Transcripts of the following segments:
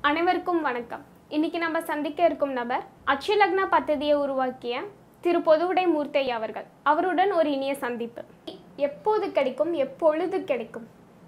அனைவருக்கும் வணக்கம் இன்னைக்கு நம்ம சந்திக்க இருக்கும் நபர் அட்சலக்ன பദ്ധதியை உருவாக்கிய திரு பொதுவுடை மூர்த்தையா அவர்கள் அவருடன் ஒரு இனிய சந்திப்பு எப்போது கிடைக்கும் எப்பொழுது கிடைக்கும்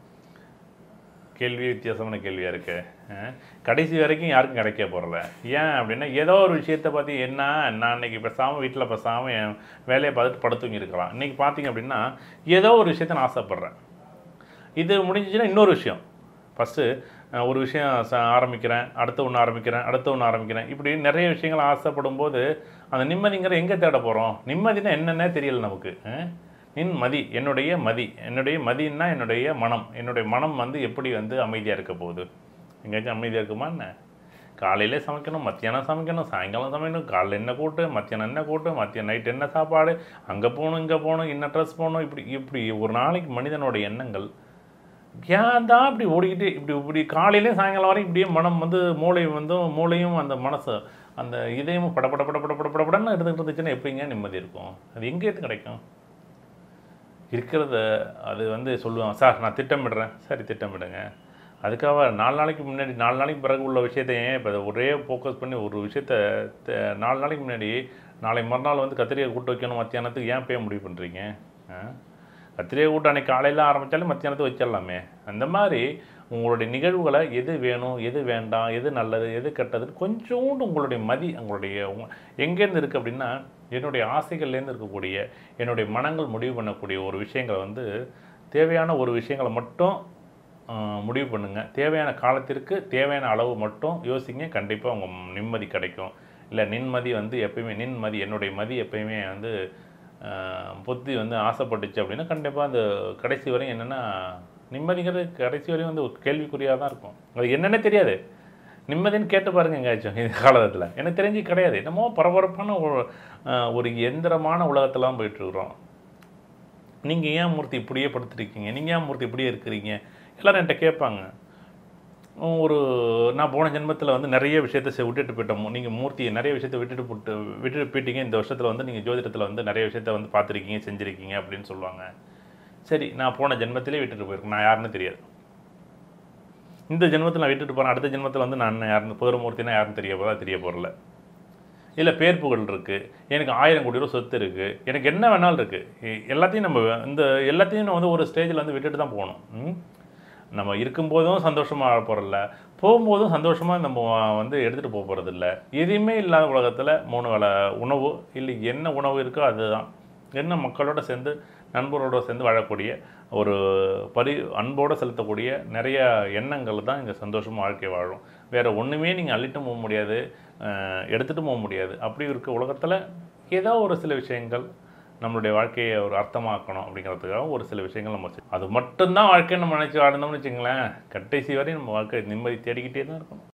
கேள்வி வித்தியாசமான கேள்வியாக இருக்கு அஹ், கடைசி வரைக்கும் யாருக்கும் கிடைக்க போகிறல ஏன் அப்படின்னா ஏதோ ஒரு விஷயத்தை பற்றி என்ன நான் இன்னைக்கு பேசாமல் வீட்டில் பேசாமல் என் வேலையை பார்த்துட்டு படுத்துங்க இருக்கலாம் இன்றைக்கி பார்த்தீங்க அப்படின்னா ஏதோ ஒரு விஷயத்தை நான் ஆசைப்பட்றேன் இது முடிஞ்சிச்சுன்னா இன்னொரு விஷயம் ஃபஸ்ட்டு ஒரு விஷயம் ச- ஆரம்பிக்கிறேன் அடுத்து ஒன்று ஆரம்பிக்கிறேன் அடுத்து ஒன்று ஆரம்பிக்கிறேன் இப்படி நிறைய விஷயங்கள் ஆசைப்படும் போது அந்த நிம்மதிங்கிற எங்கே தேட போகிறோம் நிம்மதினா என்னன்னே தெரியல நமக்கு அஹ்? நின் மதி என்னுடைய மதி என்னுடைய மதின்னா என்னுடைய மனம் என்னுடைய மனம் வந்து எப்படி வந்து அமைதியாக இருக்க போகுது எங்கேயாச்சும் அமைதியாக இருக்குமா என்ன காலையிலே சமைக்கணும் மத்தியானம் சமைக்கணும் சாயங்காலம் சமைக்கணும் காலைல என்ன கூட்டு மத்தியானம் என்ன கூட்டு மத்தியம் நைட் என்ன சாப்பாடு அங்கே போகணும் இங்கே போகணும் இன்ன ட்ரெஸ் போகணும் இப்படி இப்படி ஒரு நாளைக்கு மனிதனோட எண்ணங்கள் ஏன் தான் இப்படி ஓடிக்கிட்டு இப்படி இப்படி காலையிலே சாயங்காலம் வரைக்கும் இப்படியே மனம் வந்து மூளை வந்து மூளையும் அந்த மனசு அந்த இதயமும் பட பட பட பட பட படன்னு எடுத்துக்கிட்டு இருந்துச்சுன்னா எப்படிங்க நிம்மதி இருக்கும் அது எங்கேருந்து கிடைக்கும் இருக்கிறத அது வந்து சொல்லுவான் சார் நான் திட்டமிடுறேன் சரி திட்டமிடுங்க அதுக்காக நாலு நாளைக்கு முன்னாடி நாலு நாளைக்கு பிறகு உள்ள விஷயத்தை ஏன் இப்போ ஒரே ஃபோக்கஸ் பண்ணி ஒரு விஷயத்த த- நாலு நாளைக்கு முன்னாடி நாளை மறுநாள் வந்து கத்திரிக்காய் கூட்டு வைக்கணும் மத்தியானத்துக்கு ஏன் போய் முடிவு பண்ணுறீங்க கத்திரிக்காய் கூட்டு அன்னைக்கு காலையில் ஆரம்பித்தாலும் மத்தியானத்துக்கு வச்சிடலாமே அந்த மாதிரி உங்களுடைய நிகழ்வுகளை எது வேணும் எது வேண்டாம் எது நல்லது எது கெட்டதுன்னு கொஞ்சோண்டு உங்களுடைய மதி உங்களுடைய உங்க- எங்கேருந்து இருக்குது அப்படின்னா என்னுடைய ஆசைகள்லேருந்து இருக்கக்கூடிய என்னுடைய மனங்கள் முடிவு பண்ணக்கூடிய ஒரு விஷயங்களை வந்து தேவையான ஒரு விஷயங்களை மட்டும் ஆஹ், முடிவு பண்ணுங்கள் தேவையான காலத்திற்கு தேவையான அளவு மட்டும் யோசிங்க கண்டிப்பாக உங்கள் நிம்மதி கிடைக்கும் இல்லை நின்மதி வந்து எப்பயுமே நின்மதி என்னுடைய மதி எப்பயுமே வந்து ஆஹ், புத்தி வந்து ஆசைப்பட்டுச்சு அப்படின்னா கண்டிப்பாக அந்த கடைசி வரையும் என்னென்னா நிம்மதிங்கிறது கடைசி வரையும் வந்து ஒரு கேள்விக்குறியாக தான் இருக்கும் அது என்னன்னே தெரியாது நிம்மதின்னு கேட்டு பாருங்க எங்கேயாச்சும் இந்த காலகட்டத்தில் எனக்கு தெரிஞ்சு கிடையாது என்னமோ பரபரப்பான ஒரு ஆஹ், ஒரு எந்திரமான உலகத்தெல்லாம் போயிட்டுருக்குறோம் நீங்கள் ஏன் மூர்த்தி இப்படியே படுத்துருக்கீங்க நீங்கள் ஏன் மூர்த்தி இப்படியே இருக்கிறீங்க எல்லாரும் என்கிட்ட கேட்பாங்க உம், ஒரு நான் போன ஜென்மத்தில் வந்து நிறைய விஷயத்தை செ- விட்டுட்டு போயிட்டோம் நீங்கள் மூர்த்தியை நிறைய விஷயத்தை விட்டுட்டு போட்டு விட்டுட்டு போயிட்டீங்க இந்த வருஷத்தில் வந்து நீங்கள் ஜோதிடத்தில் வந்து நிறைய விஷயத்தை வந்து பார்த்துருக்கீங்க செஞ்சுருக்கீங்க அப்படின்னு சொல்லுவாங்க சரி நான் போன ஜென்மத்திலே விட்டுட்டு போயிருக்கேன் நான் யாருன்னு தெரியாது இந்த ஜென்மத்தில் நான் விட்டுட்டு போகிறேன் அடுத்த ஜென்மத்தில் வந்து நான் யாருன்னு புதரமூர்த்தினா யாருன்னு தெரிய போதா தெரிய போகிறல இல்லை பேர் புகழ் இருக்குது எனக்கு ஆயிரம் கோடி ரூபா சொத்து இருக்குது எனக்கு என்ன வேணாலும் இருக்குது எல்லாத்தையும் நம்ம இந்த எல்லாத்தையும் நம்ம வந்து ஒரு ஸ்டேஜில் வந்து விட்டுட்டு தான் போகணும் ம்? நம்ம இருக்கும்போதும் சந்தோஷமாக போகிறதில்ல போகும்போதும் சந்தோஷமாக நம்ம வந்து எடுத்துகிட்டு போக போகிறதில்ல எதுவுமே இல்லாத உலகத்தில் மூணு வேளை உணவு இல்லை என்ன உணவு இருக்கோ அதுதான் என்ன மக்களோட சேர்ந்து நண்பரோட சேர்ந்து வாழக்கூடிய ஒரு பரி அன்போடு செலுத்தக்கூடிய நிறைய எண்ணங்கள் தான் இங்கே சந்தோஷமாக வாழ்க்கை வாழும் வேறு ஒன்றுமே நீங்கள் அள்ளிட்டும் போக முடியாது அஹ், எடுத்துகிட்டு போக முடியாது அப்படி இருக்க உலகத்தில் ஏதோ ஒரு சில விஷயங்கள் நம்மளுடைய வாழ்க்கையை ஒரு அர்த்தமாக்கணும் அப்படிங்கிறதுக்காக ஒரு சில விஷயங்கள் நம்ம செய்- அது மட்டும்தான் வாழ்க்கையை நம்ம நினச்சி வாழ்ந்தோம்னு வச்சுங்களேன் கடைசி வரை நம்ம வாழ்க்கை நிம்மதி தேடிக்கிட்டே தான் இருக்கணும்